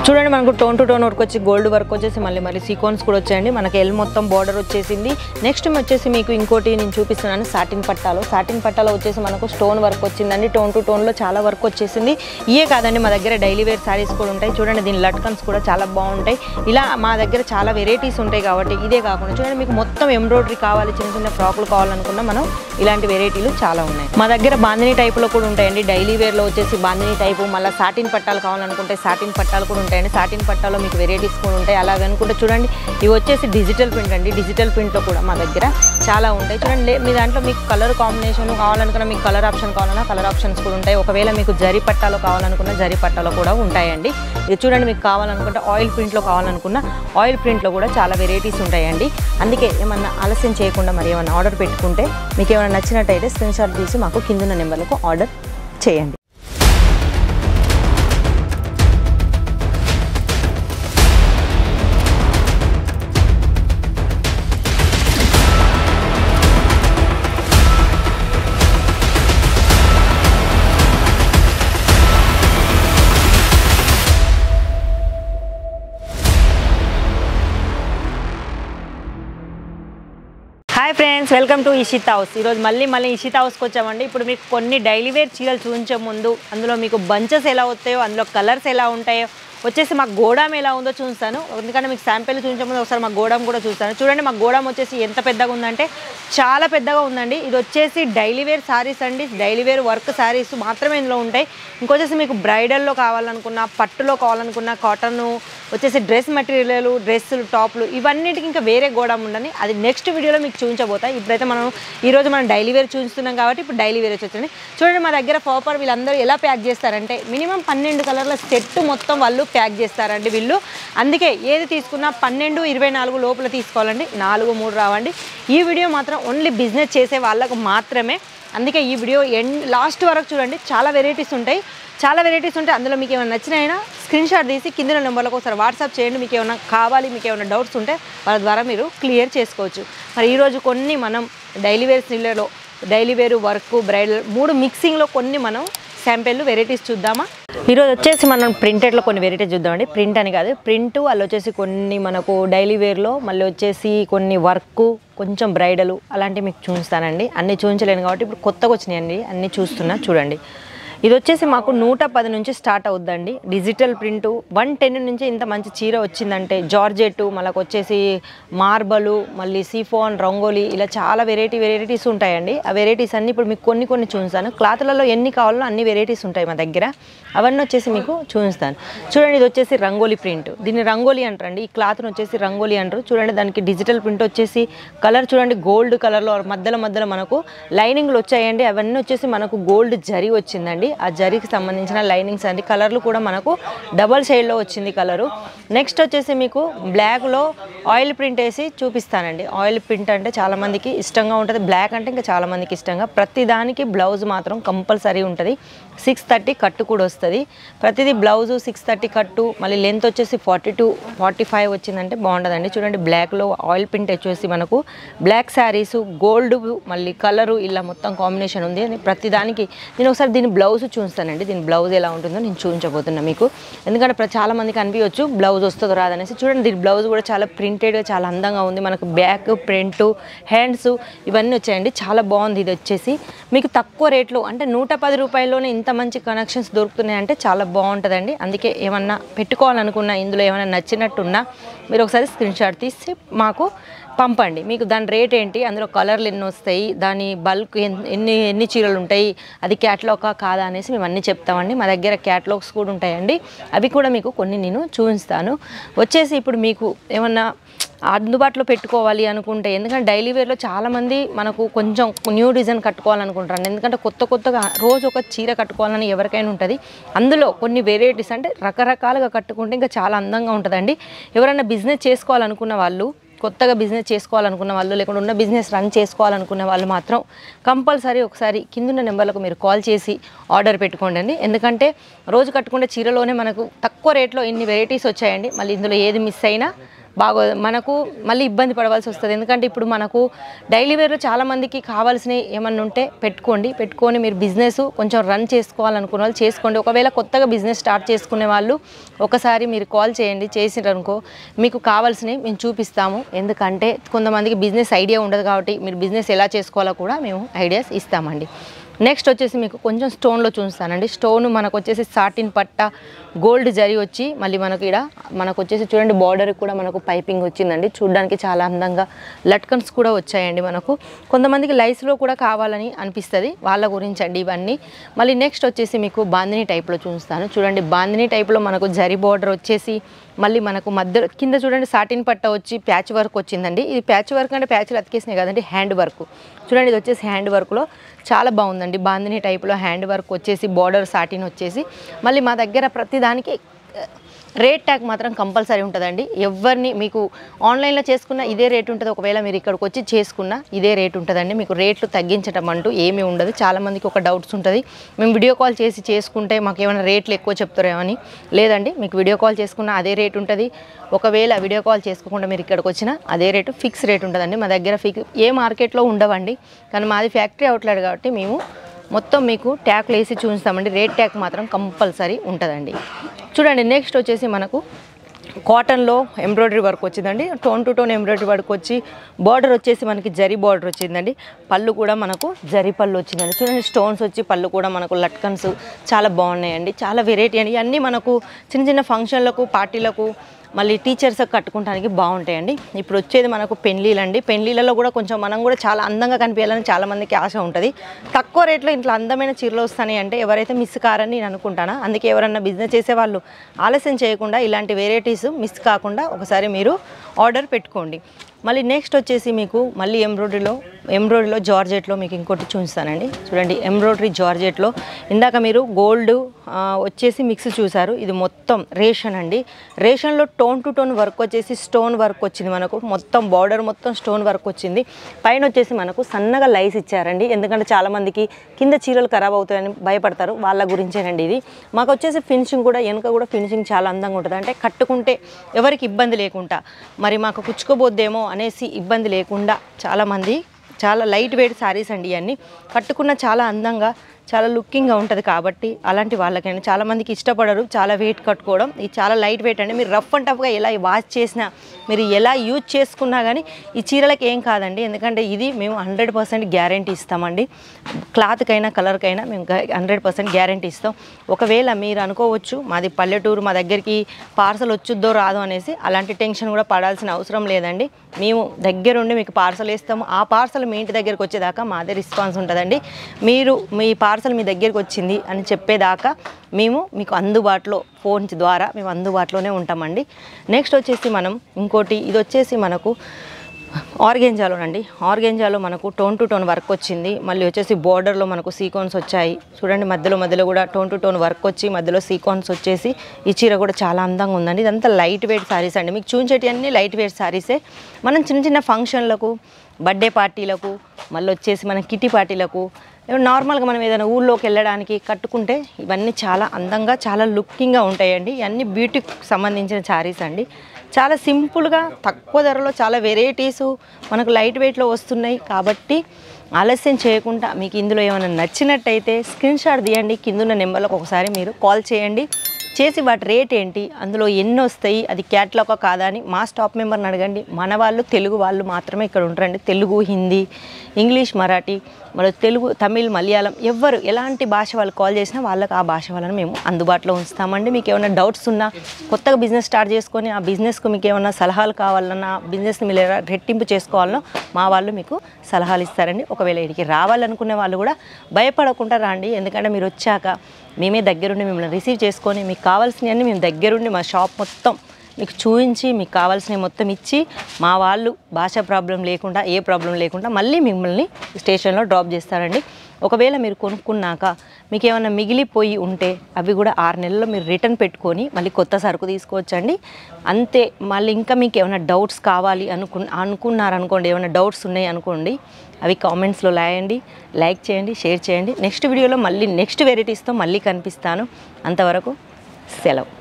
చూడండి మనకు tone to tone work వచ్చి గోల్డ్ వర్క్ వచ్చేసి మళ్ళీ మళ్ళీ సీక్వెన్స్ కూడా వచ్చాయండి మనకి ఎల్ మొత్తం బార్డర్ వచ్చేసింది నెక్స్ట్ వచ్చేసి మీకు ఇంకోటి నేను చూపిస్తున్నాను సాటిన్ పట్టాలో సాటిన్ పట్టాలో వచ్చేసి మనకు స్టోన్ వర్క్ వచ్చిందండి టోన్ టు టోన్లో చాలా వర్క్ వచ్చేసింది ఇయే కాదండి మా దగ్గర డైలీ వేర్ శారీస్ కూడా ఉంటాయి చూడండి దీని లట్కన్స్ కూడా చాలా బాగుంటాయి ఇలా మా దగ్గర చాలా వెరైటీస్ ఉంటాయి కాబట్టి ఇదే కాకుండా చూడండి మీకు మొత్తం ఎంబ్రాయిడరీ కావాలి చిన్న చిన్న ఫ్రాకులు కావాలనుకున్నా మనం ఇలాంటి వెరైటీలు చాలా ఉన్నాయి మా దగ్గర బాందిని టైప్లో కూడా ఉంటాయండి డైలీ వేర్లో వచ్చేసి బాందిని టైపు మళ్ళీ సాటిన్ పట్టాలు కావాలనుకుంటే సాటిన్ పట్టాలు కూడా ఉంటాయండి సాటిన్ పట్టాలో మీకు వెరైటీస్ కూడా ఉంటాయి అలాగే అనుకుంటే చూడండి ఇవి వచ్చేసి డిజిటల్ ప్రింట్ అండి డిజిటల్ ప్రింట్లో కూడా మా దగ్గర చాలా ఉంటాయి చూడండి లే- మీ దాంట్లో మీకు కలర్ కాంబినేషన్ కావాలనుకున్నా మీకు కలర్ ఆప్షన్ కావాలన్నా కలర్ ఆప్షన్స్ కూడా ఉంటాయి ఒకవేళ మీకు జరీ పట్టాలో కావాలనుకున్న జరీ పట్టాలో కూడా ఉంటాయండి ఇది చూడండి మీకు కావాలనుకుంటే ఆయిల్ ప్రింట్లో కావాలనుకున్న ఆయిల్ ప్రింట్లో కూడా చాలా వెరైటీస్ ఉంటాయండి అందుకే ఏమన్నా ఆలస్యం చేయకుండా మరి ఏమన్నా ఆర్డర్ పెట్టుకుంటే మీకు ఏమైనా నచ్చినట్టయితే స్క్రీన్ షాట్ తీసి మాకు కిందున్న నెంబర్లకు ఆర్డర్ చేయండి hi friends welcome to Ishit house ఈరోజు మళ్ళీ మళ్ళీ ఇషిత్ హౌస్కి వచ్చామండి ఇప్పుడు మీకు కొన్ని డైలీ వేర్ చీరలు చూపించే ముందు అందులో మీకు బంచెస్ ఎలా వస్తాయో అందులో కలర్స్ ఎలా ఉంటాయో వచ్చేసి మా గోడాం ఎలా ఉందో చూస్తాను ఎందుకంటే మీకు శాంపిల్ చూపించే ముందు ఒకసారి మా గోడాం కూడా చూస్తాను చూడండి మా గోడాం వచ్చేసి ఎంత పెద్దగా ఉందంటే చాలా పెద్దగా ఉందండి ఇది వచ్చేసి డైలీ వేర్ శారీస్ అండి డైలీ వేర్ వర్క్ శారీస్ మాత్రమే ఇందులో ఉంటాయి ఇంకొచ్చేసి మీకు బ్రైడల్లో కావాలనుకున్న పట్టులో కావాలనుకున్న కాటన్ వచ్చేసి డ్రెస్ మెటీరియల్ డ్రెస్సులు టాప్లు ఇవన్నిటికి ఇంకా వేరే గోడౌన్ ఉండని అది నెక్స్ట్ వీడియోలో మీకు చూపించబోతా ఇప్పుడైతే మనం ఈరోజు మనం డైలీ వేర్ చూస్తున్నాం కాబట్టి ఇప్పుడు డైలీ వేర్ వచ్చేసింది చూడండి మా దగ్గర ఫాపర్ వీళ్ళందరూ ఎలా ప్యాక్ చేస్తారంటే మినిమం పన్నెండు కలర్ల సెట్ మొత్తం వాళ్ళు ప్యాక్ చేస్తారండి వీళ్ళు అందుకే ఏది తీసుకున్నా పన్నెండు ఇరవై నాలుగు లోపల తీసుకోవాలండి నాలుగు మూడు రావండి ఈ వీడియో మాత్రం ఓన్లీ బిజినెస్ చేసే వాళ్ళకు మాత్రమే అందుకే ఈ వీడియో ఎండ్ లాస్ట్ వరకు చూడండి చాలా వెరైటీస్ ఉంటాయి చాలా వెరైటీస్ ఉంటాయి అందులో మీకు ఏమైనా నచ్చినాయినా స్క్రీన్ షాట్ తీసి కింద నెంబర్లకు ఒకసారి వాట్సాప్ చేయండి మీకు ఏమైనా కావాలి మీకు ఏమైనా డౌట్స్ ఉంటే వాళ్ళ ద్వారా మీరు క్లియర్ చేసుకోవచ్చు మరి ఈరోజు కొన్ని మనం డైలీ వేర్ స్టిల్లర్లో డైలీ వేర్ వర్క్ బ్రైడల్ మూడు మిక్సింగ్లో కొన్ని మనం శాంపిల్ వెరైటీస్ చూద్దామా ఈరోజు వచ్చేసి మనం ప్రింటెడ్లో కొన్ని వెరైటీస్ చూద్దామండి ప్రింట్ అని కాదు ప్రింట్ వాళ్ళు వచ్చేసి కొన్ని మనకు డైలీ వేర్లో మళ్ళీ వచ్చేసి కొన్ని వర్క్ కొంచెం బ్రైడలు అలాంటివి మీకు చూపిస్తానండి అన్నీ చూపించలేను కాబట్టి ఇప్పుడు కొత్తగా వచ్చినాయండి అన్నీ చూస్తున్నా చూడండి ఇది వచ్చేసి మాకు నూట పది నుంచి స్టార్ట్ అవుద్దండి డిజిటల్ ప్రింట్ వన్ టెన్ నుంచి ఇంత మంచి చీర వచ్చిందంటే జార్జెట్ మనకు వచ్చేసి మార్బలు మళ్ళీ సీఫోన్ రంగోలీ ఇలా చాలా వెరైటీ వెరైటీస్ ఉంటాయండి ఆ వెరైటీస్ అన్ని ఇప్పుడు మీకు కొన్ని కొన్ని చూపిస్తాను క్లాత్లలో ఎన్ని కావాలో అన్ని వెరైటీస్ ఉంటాయి మా దగ్గర అవన్నీ వచ్చేసి మీకు చూపిస్తాను చూడండి ఇది వచ్చేసి రంగోలీ ప్రింట్ దీన్ని రంగోలీ అంటారండి ఈ క్లాత్ను వచ్చేసి రంగోలీ అంటారు చూడండి దానికి డిజిటల్ ప్రింట్ వచ్చేసి కలర్ చూడండి గోల్డ్ కలర్లో మధ్యలో మధ్యలో మనకు లైనింగ్లు వచ్చాయండి అవన్నీ వచ్చేసి మనకు గోల్డ్ జరీ వచ్చిందండి ఆ జరీకి సంబంధించిన లైనింగ్స్ అండి కలర్లు కూడా మనకు డబల్ షేడ్లో వచ్చింది కలరు నెక్స్ట్ వచ్చేసి మీకు బ్లాక్లో ఆయిల్ ప్రింట్ వేసి చూపిస్తానండి ఆయిల్ ప్రింట్ అంటే చాలా మందికి ఇష్టంగా ఉంటుంది బ్లాక్ అంటే ఇంకా చాలా మందికి ఇష్టంగా ప్రతి దానికి బ్లౌజ్ మాత్రం కంపల్సరీ ఉంటుంది సిక్స్ థర్టీ కట్టు కూడా వస్తుంది ప్రతిదీ బ్లౌజు సిక్స్ థర్టీ కట్టు మళ్ళీ లెంత్ వచ్చేసి ఫార్టీ టూ ఫార్టీ ఫైవ్ వచ్చిందంటే బాగుంటుందండి చూడండి బ్లాక్లో ఆయిల్ ప్రింట్ వచ్చేసి మనకు బ్లాక్ శారీస్ గోల్డ్ మళ్ళీ కలరు ఇలా మొత్తం కాంబినేషన్ ఉంది అని ప్రతి దానికి నేను ఒకసారి దీని బ్లౌజ్ చూస్తానండి దీని బ్లౌజ్ ఎలా ఉంటుందో నేను చూపించబోతున్నా మీకు ఎందుకంటే ప్ర- చాలా మందికి అనిపించవచ్చు బ్లౌజ్ వస్తుందో రాదనేసి చూడండి దీని బ్లౌజ్ కూడా చాలా ప్రింటెడ్ చాలా అందంగా ఉంది మనకు బ్యాక్ ప్రింట్ హ్యాండ్స్ ఇవన్నీ వచ్చాయండి చాలా బాగుంది ఇది వచ్చేసి మీకు తక్కువ రేట్లో అంటే నూట పది రూపాయల్లోనే ఇంత మంచి కనెక్షన్స్ దొరుకుతున్నాయి అంటే చాలా బాగుంటుందండి అందుకే ఏమన్నా పెట్టుకోవాలనుకున్నా ఇందులో ఏమైనా నచ్చినట్టున్నా మీరు ఒకసారి స్క్రీన్ షాట్ తీసి మాకు పంపండి మీకు దాని రేట్ ఏంటి అందులో కలర్లు ఎన్ని వస్తాయి దాని బల్క్ ఎన్ని ఎన్ని చీరలు ఉంటాయి అది క్యాటలాగా కాదా అనేసి మేము అన్నీ చెప్తామండి మా దగ్గర క్యాటలాగ్స్ కూడా ఉంటాయండి అవి కూడా మీకు కొన్ని నేను చూపిస్తాను వచ్చేసి ఇప్పుడు మీకు ఏమన్నా అందుబాటులో పెట్టుకోవాలి అనుకుంటే ఎందుకంటే డైలీ వేర్లో చాలామంది మనకు కొంచెం న్యూ డిజైన్ కట్టుకోవాలనుకుంటారు ఎందుకంటే కొత్త కొత్తగా రోజు ఒక చీర కట్టుకోవాలని ఎవరికైనా ఉంటుంది అందులో కొన్ని వెరైటీస్ అంటే రకరకాలుగా కట్టుకుంటే ఇంకా చాలా అందంగా ఉంటుందండి ఎవరైనా బిజినెస్ చేసుకోవాలనుకున్న వాళ్ళు కొత్తగా బిజినెస్ చేసుకోవాలనుకున్న వాళ్ళు లేకుండా ఉన్న బిజినెస్ రన్ చేసుకోవాలనుకున్న వాళ్ళు మాత్రం కంపల్సరీ ఒకసారి కిందున్న నెంబర్లకు మీరు కాల్ చేసి ఆర్డర్ పెట్టుకోండి అండి ఎందుకంటే రోజు కట్టుకునే చీరలోనే మనకు తక్కువ రేట్లో ఇన్ని వెరైటీస్ వచ్చాయండి మళ్ళీ ఇందులో ఏది మిస్ అయినా బాగో మనకు మళ్ళీ ఇబ్బంది పడవలసి వస్తుంది ఎందుకంటే ఇప్పుడు మనకు డైలీ వేర్లో చాలా మందికి కావాల్సినవి ఏమన్నా ఉంటే పెట్టుకోండి పెట్టుకొని మీరు బిజినెస్ కొంచెం రన్ చేసుకోవాలనుకున్న వాళ్ళు చేసుకోండి ఒకవేళ కొత్తగా బిజినెస్ స్టార్ట్ చేసుకునే వాళ్ళు ఒకసారి మీరు కాల్ చేయండి చేసిరనుకో మీకు కావాల్సినవి మేము చూపిస్తాము ఎందుకంటే కొంతమందికి బిజినెస్ ఐడియా ఉండదు కాబట్టి మీరు బిజినెస్ ఎలా చేసుకోవాలో కూడా మేము ఐడియాస్ ఇస్తామండి నెక్స్ట్ వచ్చేసి మీకు కొంచెం స్టోన్లో చూస్తానండి స్టోన్ మనకు వచ్చేసి సాటిన్ పట్ట గోల్డ్ జరి వచ్చి మళ్ళీ మనకి ఇక్కడ మనకు వచ్చేసి చూడండి బార్డర్ కూడా మనకు పైపింగ్ వచ్చిందండి చూడడానికి చాలా అందంగా లట్కన్స్ కూడా వచ్చాయండి మనకు కొంతమందికి లైస్లో కూడా కావాలని అనిపిస్తుంది వాళ్ళ గురించి అండి ఇవన్నీ మళ్ళీ నెక్స్ట్ వచ్చేసి మీకు బాందిని టైప్లో చూస్తాను చూడండి బాందిని టైప్లో మనకు జరి బార్డర్ వచ్చేసి మళ్ళీ మనకు మధ్య కింద చూడండి సాటిన్ పట్ట వచ్చి ప్యాచ్ వర్క్ వచ్చిందండి ఇది ప్యాచ్ వర్క్ అంటే ప్యాచ్లు అతికేసినాయి కదండి హ్యాండ్ వర్క్ చూడండి ఇది వచ్చేసి హ్యాండ్ వర్క్లో చాలా బాగుందండి బాందిని టైప్లో హ్యాండ్ వర్క్ వచ్చేసి బార్డర్ సాటిన్ వచ్చేసి మళ్ళీ మా దగ్గర ప్రతిదానికి రేట్ ట్యాగ్ మాత్రం కంపల్సరీ ఉంటుందండి ఎవరిని మీకు ఆన్లైన్లో చేసుకున్న ఇదే రేట్ ఉంటుంది ఒకవేళ మీరు ఇక్కడికి వచ్చి చేసుకున్న ఇదే రేట్ ఉంటుందండి మీకు రేట్లు తగ్గించడం అంటూ ఏమీ ఉండదు చాలామందికి ఒక డౌట్స్ ఉంటుంది మేము వీడియో కాల్ చేసి చేసుకుంటే మాకు ఏమైనా రేట్లు ఎక్కువ చెప్తారేమని లేదండి మీకు వీడియో కాల్ చేసుకున్న అదే రేట్ ఉంటుంది ఒకవేళ వీడియో కాల్ చేసుకోకుండా మీరు ఇక్కడికి వచ్చినా అదే రేటు ఫిక్స్ రేట్ ఉంటుందండి మా దగ్గర ఫిక్స్ ఏ మార్కెట్లో ఉండవండి కానీ మాది ఫ్యాక్టరీ అవుట్లెట్ కాబట్టి మేము మొత్తం మీకు ట్యాక్లు వేసి చూపిస్తామండి రేట్ ట్యాక్ మాత్రం కంపల్సరీ ఉంటుందండి చూడండి నెక్స్ట్ వచ్చేసి మనకు కాటన్లో ఎంబ్రాయిడరీ వర్క్ వచ్చిందండి tone to tone embroidery work వచ్చి బార్డర్ వచ్చేసి మనకి జరీ బార్డర్ వచ్చిందండి పళ్ళు కూడా మనకు జరీ పళ్ళు వచ్చిందండి చూడండి స్టోన్స్ వచ్చి పళ్ళు కూడా మనకు లట్కన్స్ చాలా బాగున్నాయండి చాలా వెరైటీ అండి ఇవన్నీ మనకు చిన్న చిన్న ఫంక్షన్లకు పార్టీలకు మళ్ళీ టీచర్స్ కట్టుకోవడానికి బాగుంటాయండి ఇప్పుడు వచ్చేది మనకు పెళ్ళిళ్ళు అండి పెళ్ళిళ్ళలో కూడా కొంచెం మనం కూడా చాలా అందంగా కనిపించాలని చాలా మందికి ఆశ ఉంటుంది తక్కువ రేట్లో ఇంట్లో అందమైన చీరలు వస్తాయి అంటే ఎవరైతే మిస్ కారని నేను అనుకుంటానా అందుకే ఎవరన్నా బిజినెస్ చేసేవాళ్ళు ఆలస్యం చేయకుండా ఇలాంటి వెరైటీస్ మిస్ కాకుండా ఒకసారి మీరు ఆర్డర్ పెట్టుకోండి మళ్ళీ నెక్స్ట్ వచ్చేసి మీకు మళ్ళీ ఎంబ్రాయిడరీలో ఎంబ్రాయిడరీలో జార్జెట్లో మీకు ఇంకోటి చూపిస్తానండి చూడండి ఎంబ్రాయిడరీ జార్జెట్లో ఇందాక మీరు గోల్డ్ ఆ, వచ్చేసి మిక్స్ చూసారు ఇది మొత్తం రేషన్ అండి రేషన్లో టోన్ టు టోన్ వర్క్ వచ్చేసి స్టోన్ వర్క్ వచ్చింది మనకు మొత్తం బార్డర్ మొత్తం స్టోన్ వర్క్ వచ్చింది పైన వచ్చేసి మనకు సన్నగా లైస్ ఇచ్చారండి ఎందుకంటే చాలామందికి కింద చీరలు ఖరాబ్ అవుతాయని భయపడతారు వాళ్ళ గురించేనండి ఇది మాకు వచ్చేసి ఫినిషింగ్ కూడా వెనుక కూడా ఫినిషింగ్ చాలా అందంగా ఉంటుంది అంటే కట్టుకుంటే ఎవరికి ఇబ్బంది లేకుండా మరి మాకు కుచ్చుకోబోద్దేమో అనేసి ఇబ్బంది లేకుండా చాలామంది చాలా లైట్ వెయిట్ శారీస్ అండి ఇవన్నీ కట్టుకున్న చాలా అందంగా చాలా లుకింగ్గా ఉంటుంది కాబట్టి అలాంటి వాళ్ళకైనా చాలామందికి ఇష్టపడరు చాలా వెయిట్ కట్టుకోవడం ఇది చాలా లైట్ వెయిట్ అండి మీరు రఫ్ అండ్ టఫ్గా ఎలా వాష్ చేసినా మీరు ఎలా యూజ్ చేసుకున్నా కానీ ఈ చీరలకు ఏం కాదండి ఎందుకంటే ఇది మేము హండ్రెడ్ పర్సెంట్ గ్యారంటీ ఇస్తామండి క్లాత్కైనా కలర్కైనా మేము హండ్రెడ్ పర్సెంట్ గ్యారంటీ ఇస్తాం ఒకవేళ మీరు అనుకోవచ్చు మాది పల్లెటూరు మా దగ్గరికి పార్సల్ వచ్చుద్దో రాదో అనేసి అలాంటి టెన్షన్ కూడా పడాల్సిన అవసరం లేదండి మేము దగ్గరుండి మీకు పార్సల్ ఇస్తాము ఆ పార్సల్ మీ ఇంటి దగ్గరికి వచ్చేదాకా మాదే రెస్పాన్స్ ఉంటుందండి మీరు మీ పార్సల్ మీ దగ్గరికి వచ్చింది అని చెప్పేదాకా మేము మీకు అందుబాటులో ఫోన్ ద్వారా మేము అందుబాటులోనే ఉంటామండి నెక్స్ట్ వచ్చేసి మనం ఇంకోటి ఇది వచ్చేసి మనకు ఆర్గెంజాలోనండి ఆర్గెంజాలో మనకు టోన్ టు టోన్ వర్క్ వచ్చింది మళ్ళీ వచ్చేసి బోర్డర్లో మనకు సీకోన్స్ వచ్చాయి చూడండి మధ్యలో మధ్యలో కూడా టోన్ టు టోన్ వర్క్ వచ్చి మధ్యలో సీకోన్స్ వచ్చేసి ఈ చీర కూడా చాలా అందంగా ఉందండి ఇదంతా లైట్ వెయిట్ శారీస్ అండి మీకు చూపించేటి అన్ని లైట్ వెయిట్ శారీసే మనం చిన్న చిన్న ఫంక్షన్లకు బర్త్డే పార్టీలకు మళ్ళీ వచ్చేసి మన కిటీ పార్టీలకు ఏమన్నా నార్మల్గా మనం ఏదైనా ఊళ్ళోకి వెళ్ళడానికి కట్టుకుంటే ఇవన్నీ చాలా అందంగా చాలా లుకింగ్గా ఉంటాయండి ఇవన్నీ బ్యూటీకి సంబంధించిన శారీస్ అండి చాలా సింపుల్గా తక్కువ ధరలో చాలా వెరైటీస్ మనకు లైట్ వెయిట్లో వస్తున్నాయి కాబట్టి ఆలస్యం చేయకుండా మీకు ఇందులో ఏమైనా నచ్చినట్టయితే స్క్రీన్ షాట్ తీయండి కిందున్న నెంబర్లకు ఒకసారి మీరు కాల్ చేయండి చేసి వాటి రేట్ ఏంటి అందులో ఎన్ని వస్తాయి అది క్యాట్లాగా కాదా అని మా స్టాప్ మెంబర్ని అడగండి మన వాళ్ళు తెలుగు వాళ్ళు మాత్రమే ఇక్కడ ఉంటారండి తెలుగు హిందీ ఇంగ్లీష్ మరాఠీ మన తెలుగు తమిళ్ మలయాళం ఎవ్వరు ఎలాంటి భాష వాళ్ళు కాల్ చేసినా వాళ్ళకి ఆ భాష వాళ్ళని మేము అందుబాటులో ఉంచుతామండి మీకు ఏమైనా డౌట్స్ ఉన్నా కొత్తగా బిజినెస్ స్టార్ట్ చేసుకొని ఆ బిజినెస్కు మీకు ఏమైనా సలహాలు కావాలన్నా బిజినెస్ని మీరు ఎలా రెట్టింపు చేసుకోవాలనో మా వాళ్ళు మీకు సలహాలు ఇస్తారండి ఒకవేళ ఇక్కడికి రావాలనుకునే వాళ్ళు కూడా భయపడకుండా రండి ఎందుకంటే మీరు వచ్చాక మేమే దగ్గరుండి మిమ్మల్ని రిసీవ్ చేసుకొని మీకు కావాల్సినవన్నీ మేము దగ్గరుండి మా షాప్ మొత్తం మీకు చూపించి మీకు కావాల్సినవి మొత్తం ఇచ్చి మా వాళ్ళు భాష ప్రాబ్లం లేకుండా ఏ ప్రాబ్లం లేకుండా మళ్ళీ మిమ్మల్ని స్టేషన్లో డ్రాప్ చేస్తారండి ఒకవేళ మీరు కొనుక్కున్నాక మీకు ఏమైనా మిగిలిపోయి ఉంటే అవి కూడా ఆరు నెలల్లో మీరు రిటర్న్ పెట్టుకొని మళ్ళీ కొత్త సరుకు తీసుకోవచ్చండి అంతే మళ్ళీ ఇంకా మీకు ఏమైనా డౌట్స్ కావాలి అనుకు అనుకున్నారనుకోండి ఏమైనా డౌట్స్ ఉన్నాయి అనుకోండి అవి కామెంట్స్లో రాయండి లైక్ చేయండి షేర్ చేయండి నెక్స్ట్ వీడియోలో మళ్ళీ నెక్స్ట్ వెరైటీస్తో మళ్ళీ కనిపిస్తాను అంతవరకు సెలవు